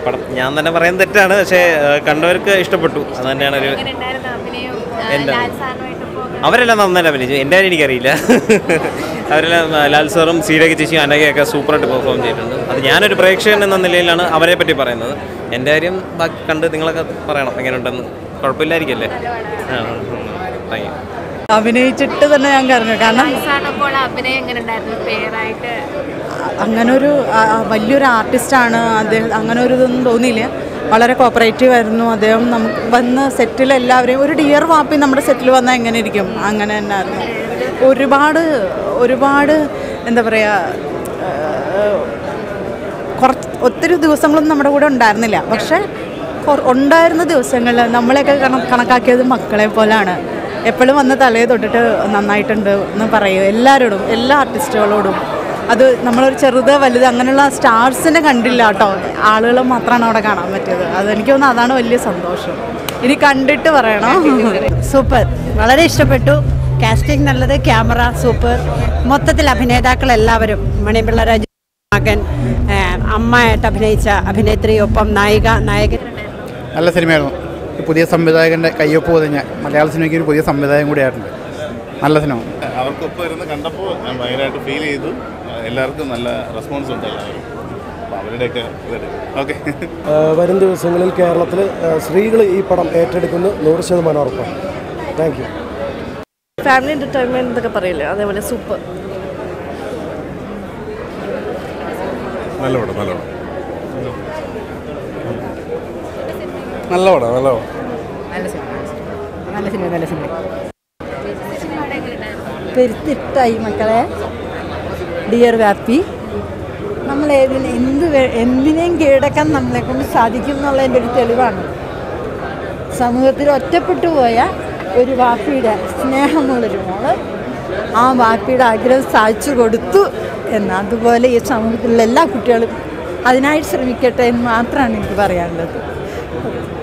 പടം ഞാൻ തന്നെ പറയാൻ തെറ്റാണ് പക്ഷേ ആ, കണ്ടവർക്ക് ഇഷ്ടപ്പെട്ടു അത് തന്നെയാണ് ഒരു എങ്ങനെ ഉണ്ടായിരുന്നു അഭിനയം ആ, എന്താ? ലാൽ സാറിനുമായിട്ട് പോകുന്നത് അവരെല്ലാം നന്നായിട്ട് അഭിനയിച്ചു എൻ്റെ കാര്യം എനിക്കറിയില്ല അവരെല്ലാം ആ, ലാൽ സാറും സീരയ്ക്ക് ചേച്ചിയും അനഘയൊക്കെ സൂപ്പറായിട്ട് പെർഫോം ചെയ്തിട്ടുണ്ട് അത് ഞാനൊരു പ്രേക്ഷകൻ എന്ന നിലയിലാണ് അവരെ പറ്റി പറയുന്നത് എൻ്റെ കാര്യം ബാക്കി കണ്ട് നിങ്ങളൊക്കെ പറയണം എങ്ങനെയുണ്ടെന്ന് കുഴപ്പമില്ലായിരിക്കല്ലേ ആ താങ്ക് യു അഭിനയിച്ചിട്ട് തന്നെ ഞാൻ കറങ്ങും കാരണം ലാൽ സാറിനൊപ്പം അഭിനയം എങ്ങനെ ഉണ്ടായിരുന്നു പേരായിട്ട് അങ്ങനെ ഒരു ആ, വലിയൊരു ആർട്ടിസ്റ്റാണ് അദ്ദേഹം അങ്ങനെ ഒരു ഇതൊന്നും തോന്നിയില്ല വളരെ കോപ്പറേറ്റീവ് ആയിരുന്നു അദ്ദേഹം നമുക്ക് വന്ന് സെറ്റിൽ എല്ലാവരെയും ഒരു ഡിയർ വാപ്പി നമ്മുടെ സെറ്റിൽ വന്നാൽ എങ്ങനെ ഇരിക്കും അങ്ങനെ തന്നെ ആയിരുന്നു ഒരുപാട് ഒരുപാട് എന്താ പറയുക കുറച്ച് ഒത്തിരി ദിവസങ്ങളൊന്നും നമ്മുടെ കൂടെ ഉണ്ടായിരുന്നില്ല പക്ഷേ കൊ- ഉണ്ടായിരുന്ന ദിവസങ്ങളിൽ നമ്മളെയൊക്കെ കണ കണക്കാക്കിയത് മക്കളെ പോലാണ് എപ്പോഴും വന്ന് തലയെ തൊട്ടിട്ട് നന്നായിട്ടുണ്ട് എന്ന് പറയും എല്ലാവരോടും എല്ലാ ആർട്ടിസ്റ്റുകളോടും അത് നമ്മളൊരു ചെറുത് വലുത് അങ്ങനെയുള്ള സ്റ്റാർസിനെ കണ്ടില്ല കേട്ടോ ആളുകൾ മാത്രമാണ് അവിടെ കാണാൻ പറ്റിയത് അതെനിക്ക് തോന്നുന്നു അതാണ് വലിയ സന്തോഷം ഇനി കണ്ടിട്ട് പറയണം സൂപ്പർ വളരെ ഇഷ്ടപ്പെട്ടു കാസ്റ്റിംഗ് നല്ലത് ക്യാമറ സൂപ്പർ മൊത്തത്തിൽ അഭിനേതാക്കൾ എല്ലാവരും മണിപിള്ള രാജു മകൻ ഏ, അമ്മയായിട്ട് അഭിനയിച്ച അഭിനേത്രി ഒപ്പം നായിക നായകൻ നല്ല സിനിമയായിരുന്നു ഈ പുതിയ സംവിധായകൻ്റെ കയ്യൊപ്പ് പൊതിഞ്ഞ മലയാള സിനിമയ്ക്ക് ഒരു പുതിയ സംവിധായകൻ കൂടിയായിട്ടുണ്ട് നല്ല സിനിമ അവർക്കൊപ്പം ഇരുന്ന് കണ്ടപ്പോൾ ഞാൻ ഭയങ്കരമായിട്ട് ഫീൽ ചെയ്തു എല്ലാവർക്കും നല്ല റെസ്പോൺസ് ഉണ്ട് എല്ലാവരും അപ്പോൾ അവരുടെയൊക്കെ ഓക്കെ ആ, വരും ദിവസങ്ങളിൽ കേരളത്തിൽ സ്ത്രീകൾ ഈ പടം ഏറ്റെടുക്കുന്ന നൂറ് ശതമാനം ഉറപ്പാണ് താങ്ക് യു ഫാമിലി എൻ്റർടൈൻമെൻറ്റ് എന്നൊക്കെ പറയില്ലേ അതേപോലെ സൂപ്പർ നല്ല പടം നല്ല പടം നല്ല പടം നല്ല പടം നല്ല സിനിമ നല്ല സിനിമ പെരുത്തിട്ടായി മക്കളെ ഡിയർ വ്യാപ്പി നമ്മൾ ഏതിന് എന്ത് വേ- എന്തിനേയും കീഴടക്കാൻ നമ്മളെ കൊണ്ട് സാധിക്കും എന്നുള്ളതിൻ്റെ ഒരു തെളിവാണ് സമൂഹത്തിൽ ഒറ്റപ്പെട്ടു പോയ ഒരു വാപ്പിയുടെ സ്നേഹമുള്ളൊരു മോള് ആ വാപ്പിയുടെ ആഗ്രഹം സാധിച്ചു കൊടുത്തു എന്ന് അതുപോലെ ഈ സമൂഹത്തിലുള്ള എല്ലാ കുട്ടികളും അതിനായിട്ട് ശ്രമിക്കട്ടെ എന്ന് മാത്രമാണ് എനിക്ക് പറയാനുള്ളത്